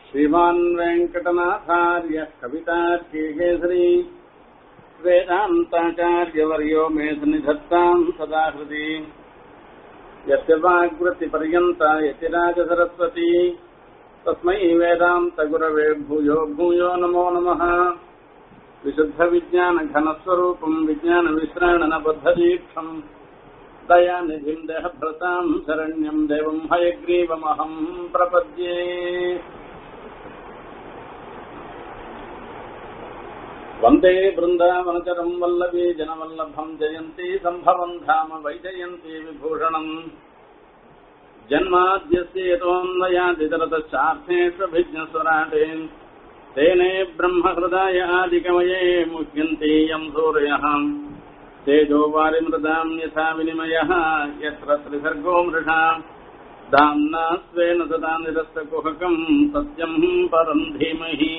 श्रीमान् वेङ्कटनाथार्यः कवितार्किकेसरी वेदान्ताचार्यवर्यो मे सन्निधत्ताम् सदा हृदि यस्य वाग्वृत्तिपर्यन्ता यतिराजसरस्वती तस्मै वेदान्तगुरवे भूयो भूयो नमो नमः विशुद्धविज्ञानघनस्वरूपम् विज्ञानविश्राणनबद्धदीक्षम् दयानिधिम् देहभृताम् शरण्यम् देवम् हयग्रीवमहम् प्रपद्ये वन्दे बृन्दावनचरम् वल्लभी जनवल्लभम् जयन्ती सम्भवम् धाम वैजयन्ती विभूषणम् जन्माद्यस्य यतोऽन्वयादितरतश्चार्थेष्वभिज्ञस्वराटे तेने ब्रह्महृदाय आदिकमये मुह्यन्ति यम् सूर्यः तेजो वारिमृदाम् यथा विनिमयः यत्र त्रिसर्गो मृषा दाम्ना स्वेन सदा निरस्तकुहकम् सत्यम् परम् धीमहि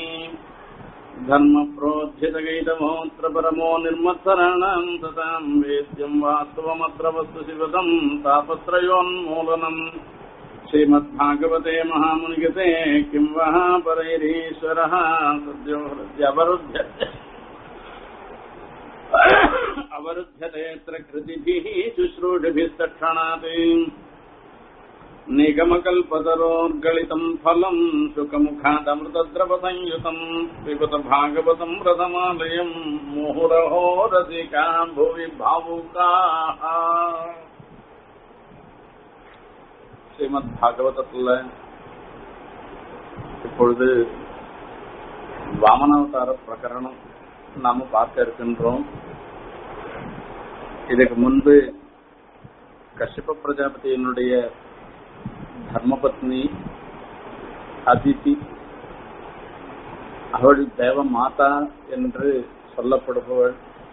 धर्मप्रोद्धितगैतमोऽत्र परमो निर्मत्सराणाम् तताम् वेद्यम् वास्तवमत्र वस्तु शिवतम् तापत्रयोन्मूलनम् श्रीमद्भागवते महामुनिगते किम् वः परैरीश्वरः सद्यो हृद्यवरुध्यते अवरुध्यतेऽत्र कृतिभिः शुश्रूषिभिस्तक्षणात् निगमकल्पतरोर्गलितम् फलम् शुकमुखादमृतद्रवसंयुतम् पिबतभागवतम् रथमालयम् मुहुरहो रसिका भुवि भावुकाः ஸ்ரீமத் பாகவதத்துல இப்பொழுது வாமனாவதார பிரகரணம் நாம பார்க்க இருக்கின்றோம் இதுக்கு முன்பு கஷ்யப பிரஜாபதியினுடைய தர்மபத்னி அதிதி அவள் தேவ மாதா என்று சொல்லப்படுபவள்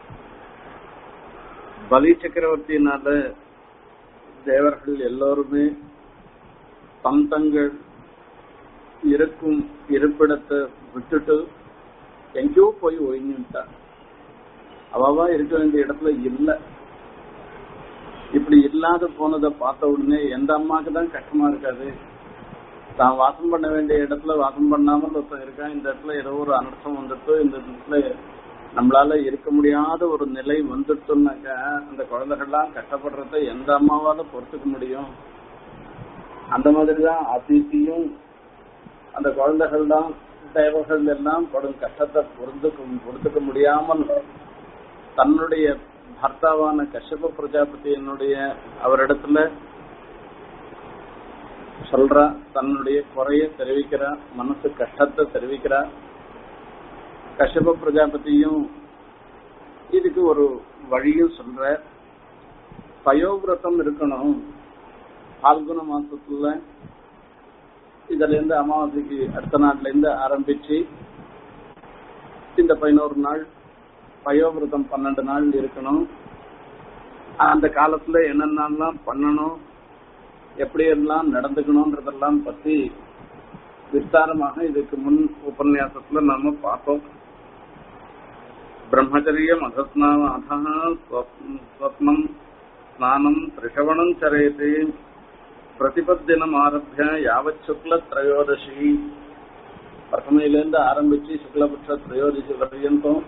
பலி சக்கரவர்த்தியினால தேவர்கள் எல்லோருமே தம் தங்கள் இருக்கும் இருப்பிடத்தை விட்டுட்டு எங்கேயோ போய் ஒழிஞ்சுட்டா அவவா இருக்க வேண்டிய இடத்துல இல்ல இப்படி இல்லாத போனதை பார்த்த உடனே எந்த அம்மாக்கு தான் கஷ்டமா இருக்காது தான் வாசம் பண்ண வேண்டிய இடத்துல வாசம் பண்ணாமல் ஒருத்தன் இருக்கான் இந்த இடத்துல ஏதோ ஒரு அனர்த்தம் வந்துட்டு இந்த இடத்துல நம்மளால இருக்க முடியாத ஒரு நிலை வந்துட்டோம்னாக்க அந்த குழந்தைகள்லாம் கஷ்டப்படுறத எந்த அம்மாவால பொறுத்துக்க முடியும் அந்த மாதிரிதான் அதித்தியும் அந்த குழந்தைகள் தான் தேவர்கள் எல்லாம் படும் கஷ்டத்தை பொறுத்துக்க பொறுத்துக்க முடியாமல் தன்னுடைய பர்த்தாவான கஷ்யப பிரஜாபதியினுடைய அவரிடத்துல சொல்றா தன்னுடைய குறைய தெரிவிக்கிறா மனசு கஷ்டத்தை தெரிவிக்கிறா கஷ்யப பிரஜாபதியும் இதுக்கு ஒரு வழியும் சொல்ற பயோவிரதம் இருக்கணும் பால்குண மாசத்துல இதுல இருந்து அமாவாசைக்கு அடுத்த நாள்ல இருந்து ஆரம்பிச்சு இந்த பதினோரு நாள் பயோவிரதம் பன்னெண்டு நாள் இருக்கணும் அந்த காலத்துல என்னென்னலாம் பண்ணணும் எப்படி எல்லாம் நடந்துக்கணும்ன்றதெல்லாம் பத்தி விஸ்தாரமாக இதுக்கு முன் உபன்யாசத்துல நாம பார்த்தோம் பிரம்மச்சரியம் அதஸ்நாம அதः ஸ்வப்னம் ஸ்நானம் திரிஷவணம் சரேது பிரதிபத்தினம் ஆரம்பிய யாவத் சுக்ல திரையோதசி பிரதமையிலேருந்து ஆரம்பிச்சு சுக்லபட்ச திரையோதசி பர்யந்தம்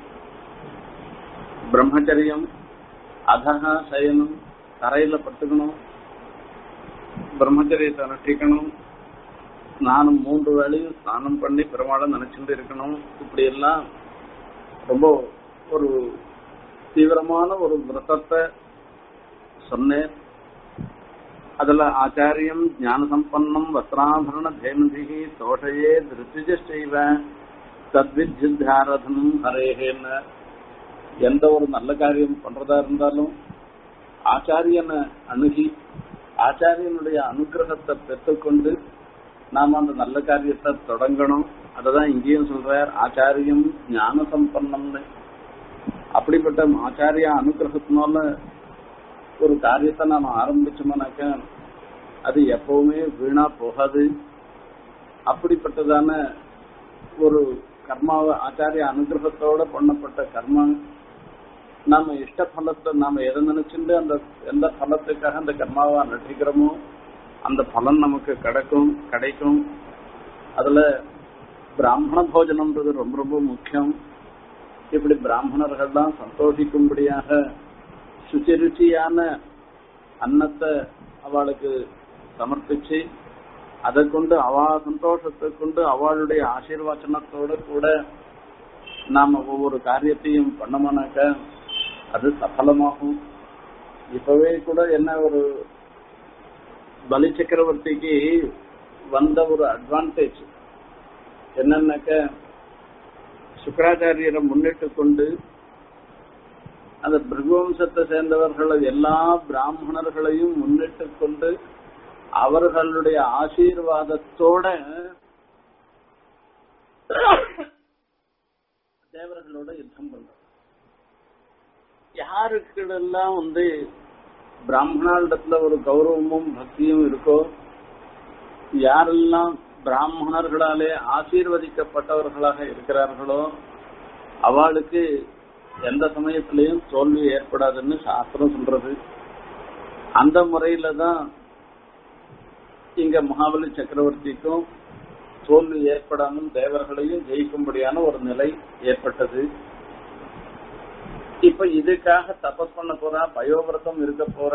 பிரம்மச்சரியம் அதஹ சயனம் தரையில படுத்துக்கணும் பிரம்மச்சரியத்தை அனுஷ்டிக்கணும் ஸ்நானம் மூன்று வேளையும் ஸ்நானம் பண்ணி பெருமாளை நினைச்சுட்டு இருக்கணும் இப்படி எல்லாம் ரொம்ப ஒரு தீவிரமான ஒரு விரதத்தை சொன்னேன் அதுல ஆச்சாரியம் ஞான சம்பன்னம் வஸ்திராபரண தேமதிகி தோஷையே திருத்திஜைவ தத்வித்யாரதனம் ஹரேகேன்னு எந்த ஒரு நல்ல காரியம் பண்றதா இருந்தாலும் ஆச்சாரியனை அணுகி ஆச்சாரியனுடைய அனுகிரகத்தை பெற்றுக்கொண்டு நாம அந்த நல்ல காரியத்தை தொடங்கணும் அததான் இங்கேயும் சொல்றார் ஆச்சாரியம் ஞான சம்பன்னம்னு அப்படிப்பட்ட ஆச்சாரிய அனுகிரகத்தினால ஒரு காரியத்தை நாம ஆரம்பிச்சோம்னாக்க அது எப்பவுமே வீணா போகாது அப்படிப்பட்டதான ஒரு கர்மாவை ஆச்சாரிய அனுகிரகத்தோட பண்ணப்பட்ட கர்மா நாம இஷ்ட பலத்தை நாம எதை நினைச்சுட்டு அந்த எந்த பலத்துக்காக அந்த கர்மாவை நட்டிக்கிறோமோ அந்த பலன் நமக்கு கிடைக்கும் கிடைக்கும் அதுல பிராமண போஜனம்ன்றது ரொம்ப ரொம்ப முக்கியம் இப்படி பிராமணர்கள் தான் சந்தோஷிக்கும்படியாக சுச்சிருச்சியான அன்னத்தை அவளுக்கு சமர்ப்பிச்சு அதை கொண்டு அவ சந்தோஷத்தை கொண்டு அவளுடைய ஆசீர்வாச்சனத்தோட கூட நாம ஒவ்வொரு காரியத்தையும் பண்ணோம்னாக்க அது சஃலமாகும் இப்பவே கூட என்ன ஒரு பலி சக்கரவர்த்திக்கு வந்த ஒரு அட்வான்டேஜ் என்னன்னாக்க சுக்கராச்சாரியரை முன்னிட்டு கொண்டு அந்த பிருகுவம்சத்தை சேர்ந்தவர்கள் எல்லா பிராமணர்களையும் முன்னிட்டு கொண்டு அவர்களுடைய ஆசீர்வாதத்தோட தேவர்களோட யுத்தம் பண்ற யாருக்கிடெல்லாம் வந்து பிராமணர்களிடத்துல ஒரு கௌரவமும் பக்தியும் இருக்கோ யாரெல்லாம் பிராமணர்களாலே ஆசீர்வதிக்கப்பட்டவர்களாக இருக்கிறார்களோ அவளுக்கு எந்த சமயத்திலையும் தோல்வி ஏற்படாதுன்னு சாஸ்திரம் சொல்றது அந்த முறையில தான் இங்க மகாபலி சக்கரவர்த்திக்கும் தோல்வி ஏற்படாமல் தேவர்களையும் ஜெயிக்கும்படியான ஒரு நிலை ஏற்பட்டது இப்ப இதுக்காக தபஸ் பண்ண போறா பயோவிரதம் இருக்க போற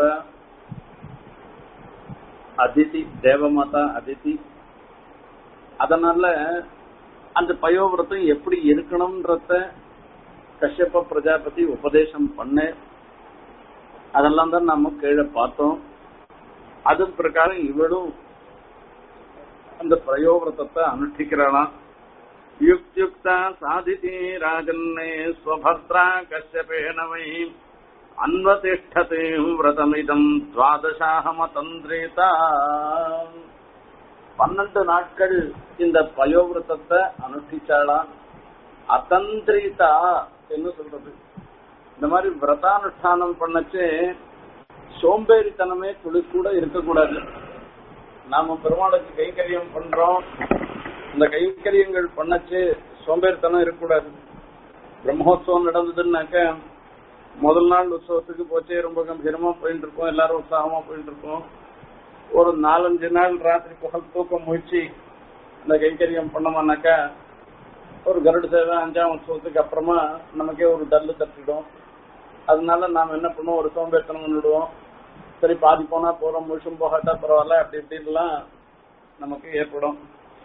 அதிதி தேவமாதா அதிதி அதனால அந்த பயோவிரதம் எப்படி இருக்கணும்ன்றத கஷ்யப்ப பிரஜாபதி உபதேசம் பண்ண அதெல்லாம் தான் நாம கீழே பார்த்தோம் அது பிரகாரம் இவளும் அந்த பிரயோவிரதத்தை அனுஷ்டிக்கிறாளாம் யுக்தியுக்தா சாதிதி ராஜன்னே ஸ்வபத்ரா கஷ்யபேன வை அன்வதிஷ்டதே விரதமிதம் துவாதசாகமதந்திரேதா பன்னெண்டு நாட்கள் இந்த பயோவிரதத்தை அனுஷ்டிச்சாளாம் அதந்திரிதா என்று சொல்றது இந்த மாதிரி விரதானுஷ்டானம் பண்ணச்சு சோம்பேறித்தனமே துளி கூட இருக்கக்கூடாது நாம பெருமாளுக்கு கைங்கரியம் பண்றோம் இந்த கைங்கரியங்கள் பண்ணச்சு சோம்பேறித்தனம் இருக்கக்கூடாது பிரம்மோத்சவம் நடந்ததுன்னாக்க முதல் நாள் உற்சவத்துக்கு போச்சே ரொம்ப கம்பீரமா போயிட்டு இருக்கோம் எல்லாரும் உற்சாகமா போயிட்டு இருக்கோம் ஒரு நாலஞ்சு நாள் ராத்திரி பகல் தூக்கம் முயற்சி இந்த கைங்கரியம் பண்ணோம்னாக்கா ஒரு கருடு சேவை அஞ்சாம் உற்சவத்துக்கு அப்புறமா நமக்கே ஒரு டல்லு தட்டிடும் அதனால நாம் என்ன பண்ணுவோம் ஒரு சோம்பேத்தனம் பண்ணிடுவோம் சரி பாதி போனா போறோம் முழுசும் போகாட்டா பரவாயில்ல அப்படி இப்படின்லாம் நமக்கு ஏற்படும்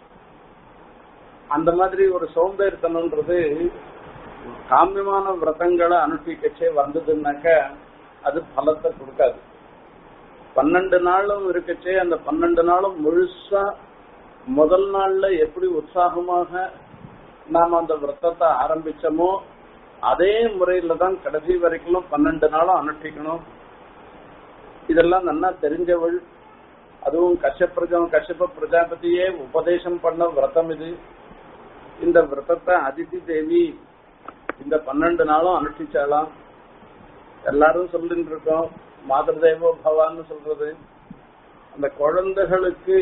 அந்த மாதிரி ஒரு சோம்பேறித்தனம்ன்றது காமியமான விரதங்களை அனுஷ்டிக்கச்சே வந்ததுன்னாக்க அது பலத்தை கொடுக்காது பன்னெண்டு நாளும் இருக்கச்சே அந்த பன்னெண்டு நாளும் முழுசா முதல் நாள்ல எப்படி உற்சாகமாக நாம் அந்த விரதத்தை ஆரம்பிச்சோமோ அதே முறையில தான் கடைசி வரைக்கும் பன்னெண்டு நாளும் அனுஷ்டிக்கணும் இதெல்லாம் நல்லா தெரிஞ்சவள் அதுவும் கஷ்யப்பிரஜம் கஷ்யப பிரஜாபதியே உபதேசம் பண்ண விரதம் இது இந்த விரதத்தை அதிதி தேவி இந்த பன்னெண்டு நாளும் அனுஷ்டிச்சாலாம் எல்லாரும் சொல்லிட்டு இருக்கோம் மாதர் தேவோ பவான்னு சொல்றது அந்த குழந்தைகளுக்கு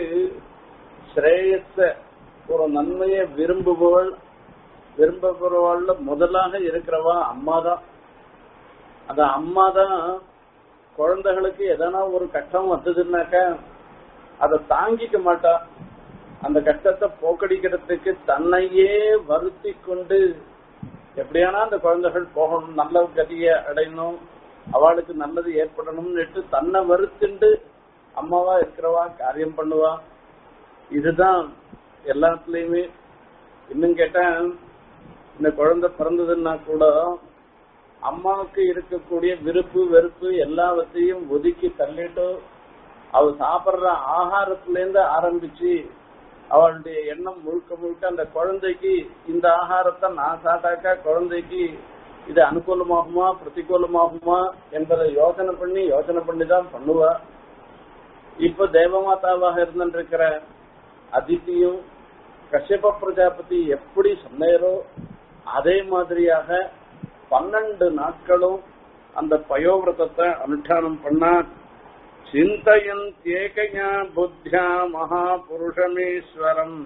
ஸ்ரேயஸ ஒரு நன்மையை விரும்புபவள் விரும்புபவள்ல முதலாக இருக்கிறவா அம்மா தான் அந்த அம்மா தான் குழந்தைகளுக்கு எதனா ஒரு கஷ்டம் வந்ததுன்னாக்கா அதை தாங்கிக்க மாட்டா அந்த கஷ்டத்தை போக்கடிக்கிறதுக்கு தன்னையே வருத்தி கொண்டு எப்படியானா அந்த குழந்தைகள் போகணும் நல்ல கதியை அடையணும் அவளுக்கு நல்லது ஏற்படணும்னுட்டு தன்னை வருத்துண்டு அம்மாவா இருக்கிறவா காரியம் பண்ணுவா இதுதான் எல்லாத்துலயுமே இன்னும் கேட்டா இந்த குழந்தை பிறந்ததுன்னா கூட அம்மாவுக்கு இருக்கக்கூடிய விருப்பு வெறுப்பு எல்லாவற்றையும் ஒதுக்கி தள்ளிட்டு அவ சாப்பிடுற ஆகாரத்துல இருந்து ஆரம்பிச்சு அவளுடைய எண்ணம் முழுக்க முழுக்க அந்த குழந்தைக்கு இந்த ஆகாரத்தை நான் சாட்டாக்கா குழந்தைக்கு இது அனுகூலமாகுமா பிரதிகூலமாகுமா என்பதை யோசனை பண்ணி யோசனை பண்ணி தான் பண்ணுவா இப்ப தேவமாதாவாக இருந்திருக்கிற அதித்தியும் கஷ்யப பிரஜாபதி எப்படி சொன்னேரோ அதே மாதிரியாக பன்னெண்டு நாட்களும் அந்த பயோவிரதத்தை அனுஷ்டானம் பண்ணா சிந்தையன் ஏகையா புத்தியா மகாபுருஷமீஸ்வரம்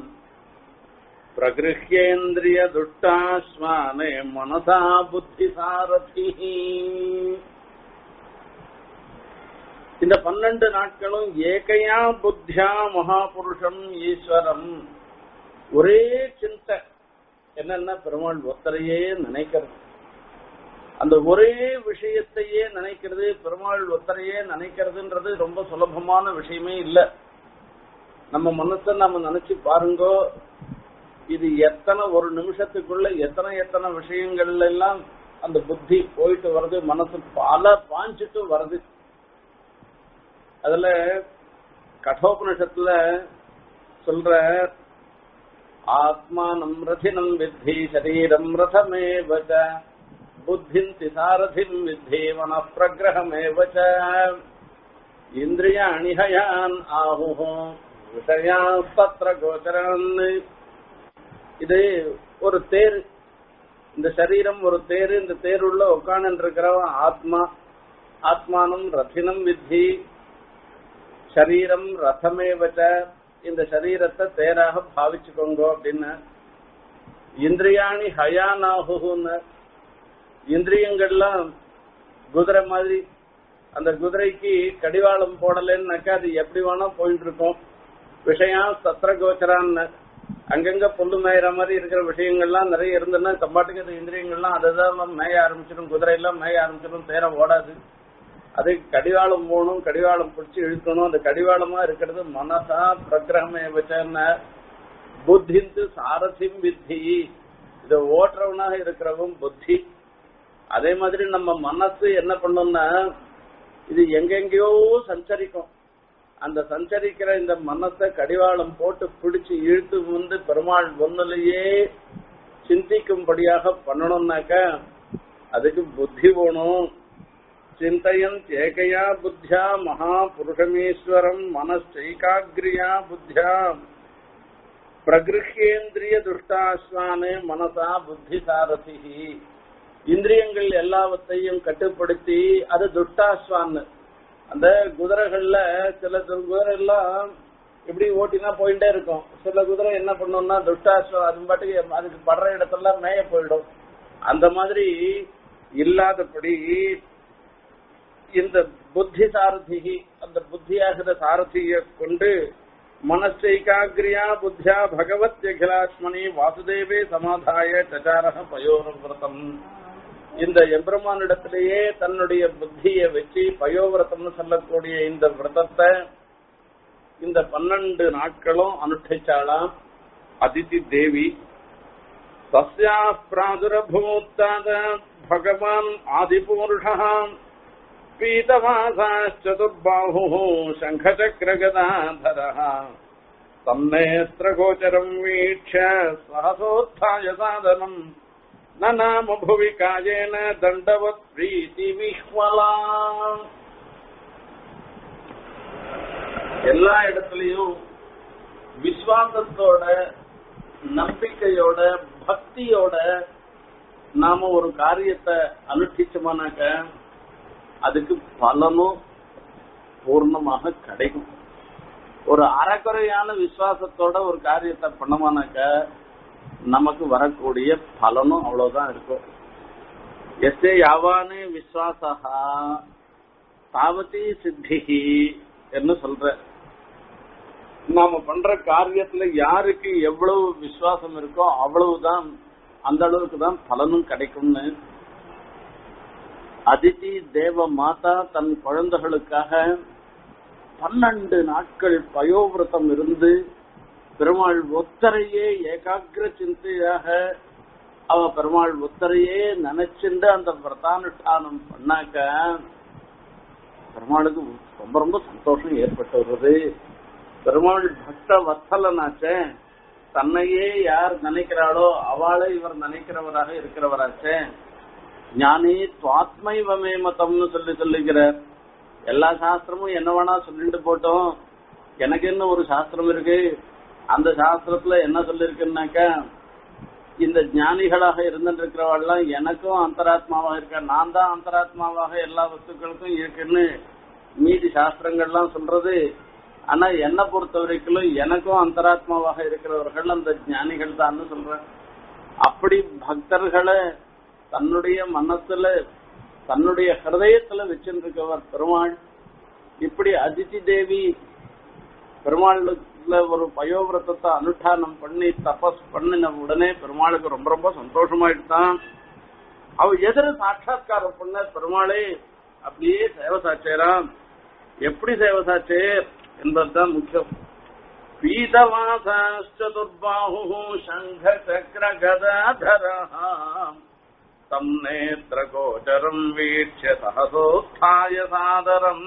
பிரகிருஹ்யேந்திரிய துஷ்டாஸ்வானே மனசா புத்தி சாரதி இந்த பன்னெண்டு நாட்களும் ஏகையா புத்தியா மகாபுருஷம் ஈஸ்வரம் ஒரே சிந்தை என்னன்னா பெருமாள் ஒத்தரையே நினைக்கிறது அந்த ஒரே விஷயத்தையே நினைக்கிறது பெருமாள் ஒத்தரையே நினைக்கிறதுன்றது ரொம்ப சுலபமான விஷயமே இல்ல நம்ம மனசை நம்ம நினைச்சு பாருங்கோ இது எத்தனை ஒரு நிமிஷத்துக்குள்ள எத்தனை எத்தனை விஷயங்கள் எல்லாம் அந்த புத்தி போயிட்டு வருது மனசு பல பாஞ்சிட்டு வருது அதுல கட்டோபனிஷத்துல சொல்ற ஆத்மானம் ரதினம் வித்தி சரீரம் ரதமேவச்ச புத்திந்தி சாரதிம் வித்தி மன பிரகிரகமேவச்ச இந்திரியாணி ஹயான் ஆஹு விஷயா தத்ர கோச்சரன் இது ஒரு தேர் இந்த சரீரம் ஒரு தேர் இந்த தேருள்ள உட்கார்ந்து இருக்கிறவன் ஆத்மா ஆத்மானம் ரத்தினம் வித்தி சரீரம் ரதமே வச்ச இந்த சரீரத்தை தேராக பாவிச்சுக்கோங்க அப்படின்னு இந்திரியாணி ஹயானாகுன்னு இந்திரியங்கள்லாம் குதிரை மாதிரி அந்த குதிரைக்கு கடிவாளம் போடலன்னாக்கா அது எப்படி வேணா போயிட்டு இருக்கும் விஷயம் சத்திர கோச்சரான்னு அங்கங்க புல்லு மேயிற மாதிரி இருக்கிற விஷயங்கள்லாம் நிறைய இருந்ததுன்னா தம்பாட்டுக்கு அந்த இந்திரியங்கள்லாம் அதுதான் மேய ஆரம்பிச்சிடும் குதிரை எல்லாம் மேய ஆரம்பிச்சிடும் தேர ஓடாது அது கடிவாளம் போகணும் கடிவாளம் பிடிச்சி இழுக்கணும் அந்த கடிவாளமா இருக்கிறது மனசா பிரகிரகமே வச்சன புத்திந்து சாரதிம் வித்தி இத ஓட்டுறவனாக இருக்கிறவன் புத்தி அதே மாதிரி நம்ம மனசு என்ன பண்ணோம்னா இது எங்கெங்கயோ சஞ்சரிக்கும் அந்த சஞ்சரிக்கிற இந்த மனசை கடிவாளம் போட்டு பிடிச்சு இழுத்து வந்து பெருமாள் ஒன்னுலயே சிந்திக்கும்படியாக பண்ணணும்னாக்க அதுக்கு புத்தி வேணும் சிந்தையன் ஏகையா புத்தியா மகா புருஷமீஸ்வரம் மனசைகாகிரியா புத்தியா பிரகிருஹேந்திரிய துஷ்டாஸ்வானு மனசா புத்தி சாரதி இந்திரியங்கள் எல்லாவற்றையும் கட்டுப்படுத்தி அது துஷ்டாஸ்வான்னு அந்த குதிரைகள்ல சில குதிரை எல்லாம் இப்படி ஓட்டினா போயிட்டே இருக்கும் சில குதிரை என்ன பண்ணும்னா துஷ்டாஸ்வம் அது பாட்டுக்கு அதுக்கு படுற இடத்துல மேய போயிடும் அந்த மாதிரி இல்லாதபடி இந்த புத்தி சாரதி அந்த புத்தியாகிற சாரதியை கொண்டு மனசைகாகிரியா புத்தியா பகவத் அகிலாஸ்மணி வாசுதேவே சமாதாய சச்சாரக பயோரவிரதம் இந்த எம்பெருமானிடத்திலேயே தன்னுடைய புத்தியை வச்சு பயோவிரதம்னு சொல்லக்கூடிய இந்த விரதத்தை இந்த பன்னெண்டு நாட்களும் அனுஷ்டிச்சாளாம் அதிதி தேவி தஸ்யா பிராதுரபூத்தாத பகவான் ஆதிபூருஷா பீதவாசாச்சதுர்பாஹு சங்கச்சக்ரகதாதரः தன்னேஸ்திரகோச்சரம் வீக்ஷ சஹசோत्थाय சாதனம் न नाम भुवि कायेन दण्डवत् प्रीति विह्वला எல்லா இடத்துலயும் விசுவாசத்தோட நம்பிக்கையோட பக்தியோட நாம ஒரு காரியத்தை அனுஷ்டிச்சோமானாக்க அதுக்கு பலனும் பூர்ணமாக கிடைக்கும் ஒரு அறக்குறையான விசுவாசத்தோட ஒரு காரியத்தை பண்ணோமானாக்க நமக்கு வரக்கூடிய பலனும் அவ்வளவுதான் இருக்கும் எஸ்ஏ யாவானே விஸ்வாசா தாவதி சித்திகி என்று சொல்ற நாம பண்ற காரியத்துல யாருக்கு எவ்வளவு விசுவாசம் இருக்கோ அவ்வளவுதான் அந்த அளவுக்கு தான் பலனும் கிடைக்கும்னு அதிதி தேவ மாதா தன் குழந்தைகளுக்காக பன்னெண்டு நாட்கள் பயோவிரதம் இருந்து பெருமாள் ஒத்தரையே ஏகாகிர சிந்தையாக அவ பெருமாள் ஒத்தரையே நினைச்சுண்டு அந்த விரதானுஷ்டானம் பண்ணாக்க பெருமாளுக்கு ரொம்ப ரொம்ப சந்தோஷம் ஏற்பட்டு வருது பெருமாள் பக்த வத்சலனாச்சே தன்னையே யார் நினைக்கிறாளோ அவளை இவர் நினைக்கிறவராக இருக்கிறவராச்சே ஞானி துவாத்மைவமே மதம்னு சொல்லி சொல்லிக்கிறார் எல்லா சாஸ்திரமும் என்ன வேணா சொல்லிட்டு போட்டோம் எனக்கு என்ன ஒரு சாஸ்திரம் இருக்கு அந்த சாஸ்திரத்துல என்ன சொல்லிருக்குன்னாக்கா இந்த ஞானிகளாக இருந்துட்டு இருக்கிறவாள்லாம் எனக்கும் அந்தராத்மாவாக இருக்க நான் தான் அந்தராத்மாவாக எல்லா வஸ்துக்களுக்கும் இருக்குன்னு மீதி சாஸ்திரங்கள்லாம் சொல்றது ஆனா என்னை பொறுத்த வரைக்கும் எனக்கும் அந்தராத்மாவாக இருக்கிறவர்கள் அந்த ஞானிகள் தான் சொல்றேன் அப்படி பக்தர்களை தன்னுடைய மனசுல தன்னுடைய ஹிருதயத்துல வச்சிருக்கவர் பெருமாள் இப்படி அதிதி தேவி பெருமாள் வயசுல ஒரு பயோவிரதத்தை அனுஷ்டானம் பண்ணி தபஸ் பண்ணின உடனே பெருமாளுக்கு ரொம்ப ரொம்ப சந்தோஷமாயிட்டுதான் அவ எதிர சாட்சா்காரம் பண்ண பெருமாளே அப்படியே சேவை சாச்சேராம் எப்படி சேவை சாச்சேர் என்பதுதான் முக்கியம் பீதவாசாச்சதுர்பாஹு சங்க சக்கர கதாதரः தம் நேத்திர கோச்சரம் வீட்ச சகசோத்ഥാய சாதரம்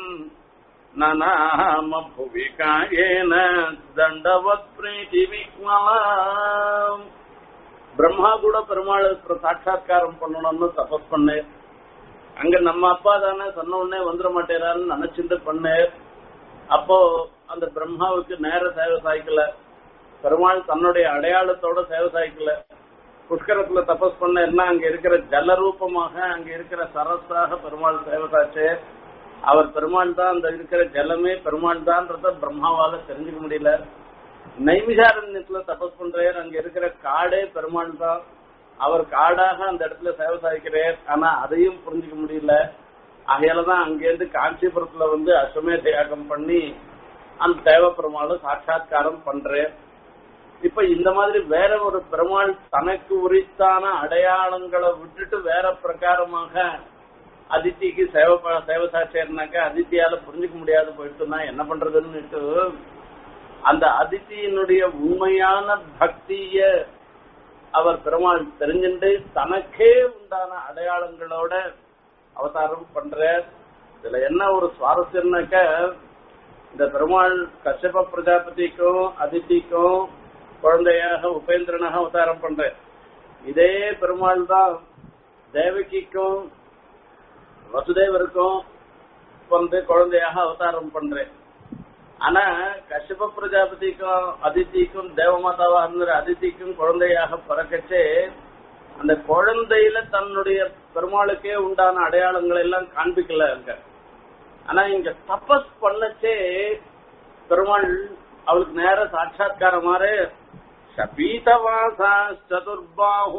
நநாம புவி காயேன தண்டவத் பிரீதி விக்மலாம் பிரம்மா கூட பெருமாள் சாட்சா்காரம் பண்ணணும்னு தபஸ் பண்ணேன் அங்க நம்ம அப்பா தானே சொன்ன உடனே வந்துட மாட்டேறான்னு நினைச்சிட்டு பண்ணேன் அப்போ அந்த பிரம்மாவுக்கு நேர சேவை சாய்க்கல பெருமாள் தன்னுடைய அடையாளத்தோட சேவை சாய்க்கல புஷ்கரத்துல தபஸ் பண்ண என்ன அங்க இருக்கிற ஜலரூபமாக அங்க இருக்கிற சரஸாக பெருமாள் சேவை சாச்சு அவர் பெருமாள் தான் அந்த இருக்கிற ஜலமே பெருமாள் தான்றத பிரம்மாவால தெரிஞ்சுக்க முடியல நைமிஷாரண்யத்துல தபஸ் பண்றார் அங்க இருக்கிற காடே பெருமாள் தான் அவர் காடாக அந்த இடத்துல சேவை சாய்க்கிறார் ஆனா அதையும் புரிஞ்சுக்க முடியல ஆகையாலதான் அங்கேருந்து காஞ்சிபுரத்துல வந்து அஸ்வமேத யாகம் பண்ணி அந்த தேவ பெருமாளும் சாட்சா்காரம் பண்றேன் இப்ப இந்த மாதிரி வேற ஒரு பெருமாள் தனக்கு உரித்தான அடையாளங்களை விட்டுட்டு வேற பிரகாரமாக அதித்திக்கு சேவை ப- சேவை சாட்சியர்னாக்க அதித்தியால புரிஞ்சுக்க முடியாது போயிட்டுனா என்ன பண்றதுன்னுட்டு அந்த அதித்தியினுடைய உண்மையான பக்திய அவர் பெருமாள் தெரிஞ்சுண்டு தனக்கே உண்டான அடையாளங்களோட அவதாரம் பண்றார் இதுல என்ன ஒரு சுவாரஸ்யம்னாக்க இந்த பெருமாள் கஷ்யப பிரஜாபதிக்கும் அதித்திக்கும் குழந்தையாக உபேந்திரனாக அவதாரம் பண்றார் இதே பெருமாள் தான் தேவகிக்கும் வசுதேவருக்கும் வந்து குழந்தையாக அவதாரம் பண்றேன் ஆனா கஷ்யப பிரஜாபதிக்கும் அதித்திக்கும் தேவமாதாவா இருந்த அதித்திக்கும் குழந்தையாக பிறக்கச்சே அந்த குழந்தையில தன்னுடைய பெருமாளுக்கே உண்டான அடையாளங்கள் எல்லாம் காண்பிக்கல அங்க ஆனா இங்க தபஸ் பண்ணச்சே பெருமாள் அவளுக்கு நேர சாட்சா்காரமாறு பீதவாசா சதுர்பாஹு